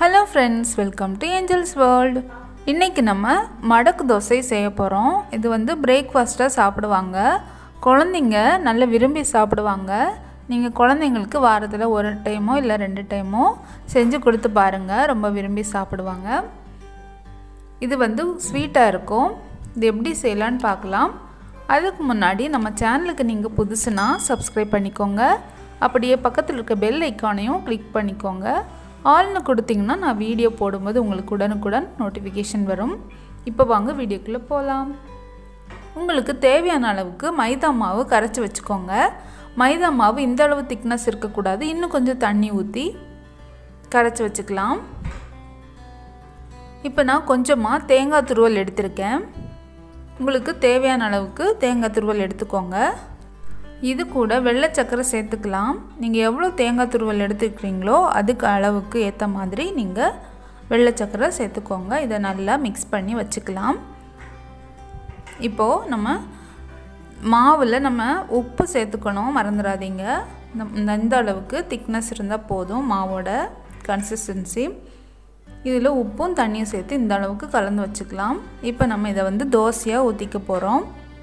hello friends welcome to angels world இன்றைக்கி நம்ம மடக்கு தோசை செய்ய போகிறோம் இது வந்து பிரேக்ஃபாஸ்ட்டாக சாப்பிடுவாங்க குழந்தைங்க நல்ல விரும்பி சாப்பிடுவாங்க நீங்கள் குழந்தைங்களுக்கு வாரத்தில் ஒரு டைமோ இல்லை ரெண்டு டைமோ செஞ்சு கொடுத்து பாருங்கள் ரொம்ப விரும்பி சாப்பிடுவாங்க இது வந்து ஸ்வீட்டாக இருக்கும் இது எப்படி செய்யலான்னு பார்க்கலாம் அதுக்கு முன்னாடி நம்ம சேனலுக்கு நீங்கள் புதுசுனா சப்ஸ்கிரைப் பண்ணிக்கோங்க அப்படியே பக்கத்தில் இருக்க பெல் ஐக்கானையும் கிளிக் பண்ணிக்கோங்க ஆல்னு கொடுத்தீங்கன்னா நான் வீடியோ போடும்போது உங்களுக்கு உடனுக்குடன் நோட்டிஃபிகேஷன் வரும் இப்போ வாங்க வீடியோக்குள்ளே போகலாம் உங்களுக்கு தேவையான அளவுக்கு மைதா மாவு கரைச்சி வச்சுக்கோங்க மைதா மாவு இந்த அளவு திக்னஸ் இருக்கக்கூடாது இன்னும் கொஞ்சம் தண்ணி ஊற்றி கரைச்சி வச்சுக்கலாம் இப்போ நான் கொஞ்சமாக தேங்காய் துருவல் எடுத்திருக்கேன் உங்களுக்கு தேவையான அளவுக்கு தேங்காய் துருவல் எடுத்துக்கோங்க இது கூட வெள்ளை சக்கரை சேர்த்துக்கலாம் நீங்கள் எவ்வளோ தேங்காய் துருவல் எடுத்துக்கிறீங்களோ அதுக்கு அளவுக்கு ஏற்ற மாதிரி நீங்கள் வெள்ளை சக்கரை சேர்த்துக்கோங்க இதை நல்லா மிக்ஸ் பண்ணி வச்சுக்கலாம் இப்போது நம்ம மாவில் நம்ம உப்பு சேர்த்துக்கணும் மறந்துடாதீங்க இந்த இந்த அளவுக்கு திக்னஸ் இருந்தால் போதும் மாவோட கன்சிஸ்டன்சி இதில் உப்பும் தண்ணியும் சேர்த்து இந்த அளவுக்கு கலந்து வச்சுக்கலாம் இப்போ நம்ம இதை வந்து தோசையாக ஊற்றிக்க போகிறோம்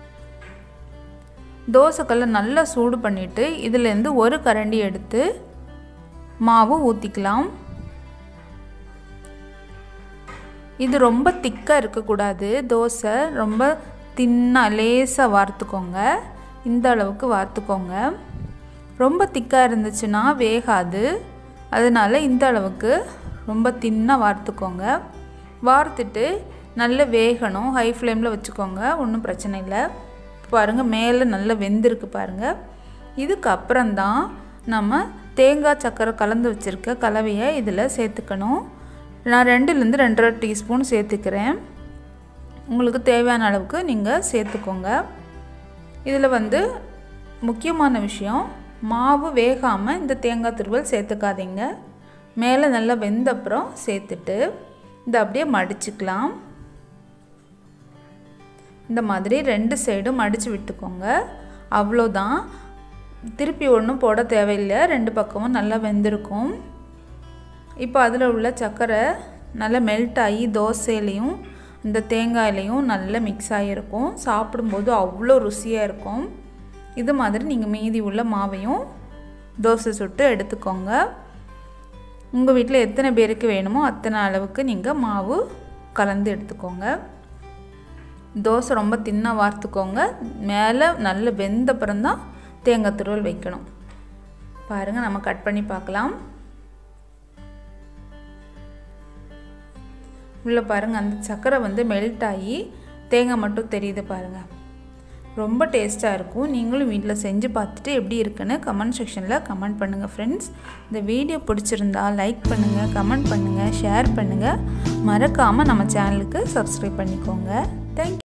தோசைக்கல்லை நல்லா சூடு பண்ணிவிட்டு இதுலேருந்து ஒரு கரண்டி எடுத்து மாவு ஊற்றிக்கலாம் இது ரொம்ப திக்காக இருக்கக்கூடாது தோசை ரொம்ப தின்னாக லேசாக வார்த்துக்கோங்க இந்த அளவுக்கு வார்த்துக்கோங்க ரொம்ப திக்காக இருந்துச்சுன்னா வேகாது அதனால் இந்த அளவுக்கு ரொம்ப தின்னாக வார்த்துக்கோங்க வார்த்துட்டு நல்லா வேகணும் ஹை ஃப்ளேமில் வச்சுக்கோங்க ஒன்றும் பிரச்சனை இல்லை பாருங்கள் மேலே நல்லா வெந்திருக்கு பாருங்கள் இதுக்கப்புறம்தான் நம்ம தேங்காய் சக்கரை கலந்து வச்சுருக்க கலவையை இதில் சேர்த்துக்கணும் நான் ரெண்டுலேருந்து ரெண்டரை டீஸ்பூன் சேர்த்துக்கிறேன் உங்களுக்கு தேவையான அளவுக்கு நீங்கள் சேர்த்துக்கோங்க இதில் வந்து முக்கியமான விஷயம் மாவு வேகாமல் இந்த தேங்காய் துருவல் சேர்த்துக்காதீங்க மேலே நல்லா வெந்தப்புறம் சேர்த்துட்டு இதை அப்படியே மடிச்சுக்கலாம் இந்த மாதிரி ரெண்டு சைடும் மடித்து விட்டுக்கோங்க அவ்வளோதான் திருப்பி ஒன்றும் போட தேவையில்லை ரெண்டு பக்கமும் நல்லா வெந்திருக்கும் இப்போ அதில் உள்ள சர்க்கரை நல்லா மெல்ட் ஆகி தோசையிலையும் இந்த தேங்காயிலையும் நல்லா மிக்ஸ் ஆகியிருக்கும் சாப்பிடும்போது அவ்வளோ ருசியாக இருக்கும் இது மாதிரி நீங்கள் மீதி உள்ள மாவையும் தோசை சுட்டு எடுத்துக்கோங்க உங்கள் வீட்டில் எத்தனை பேருக்கு வேணுமோ அத்தனை அளவுக்கு நீங்கள் மாவு கலந்து எடுத்துக்கோங்க தோசை ரொம்ப தின்னாக வார்த்துக்கோங்க மேலே நல்ல வெந்தப்புறம்தான் தேங்காய் துருவல் வைக்கணும் பாருங்கள் நம்ம கட் பண்ணி பார்க்கலாம் உள்ளே பாருங்கள் அந்த சர்க்கரை வந்து மெல்ட் ஆகி தேங்காய் மட்டும் தெரியுது பாருங்கள் ரொம்ப டேஸ்ட்டாக இருக்கும் நீங்களும் வீட்டில் செஞ்சு பார்த்துட்டு எப்படி இருக்குன்னு கமெண்ட் செக்ஷனில் கமெண்ட் பண்ணுங்கள் ஃப்ரெண்ட்ஸ் இந்த வீடியோ பிடிச்சிருந்தா லைக் பண்ணுங்கள் கமெண்ட் பண்ணுங்கள் ஷேர் பண்ணுங்கள் மறக்காமல் நம்ம சேனலுக்கு சப்ஸ்கிரைப் பண்ணிக்கோங்க தேங்க்யூ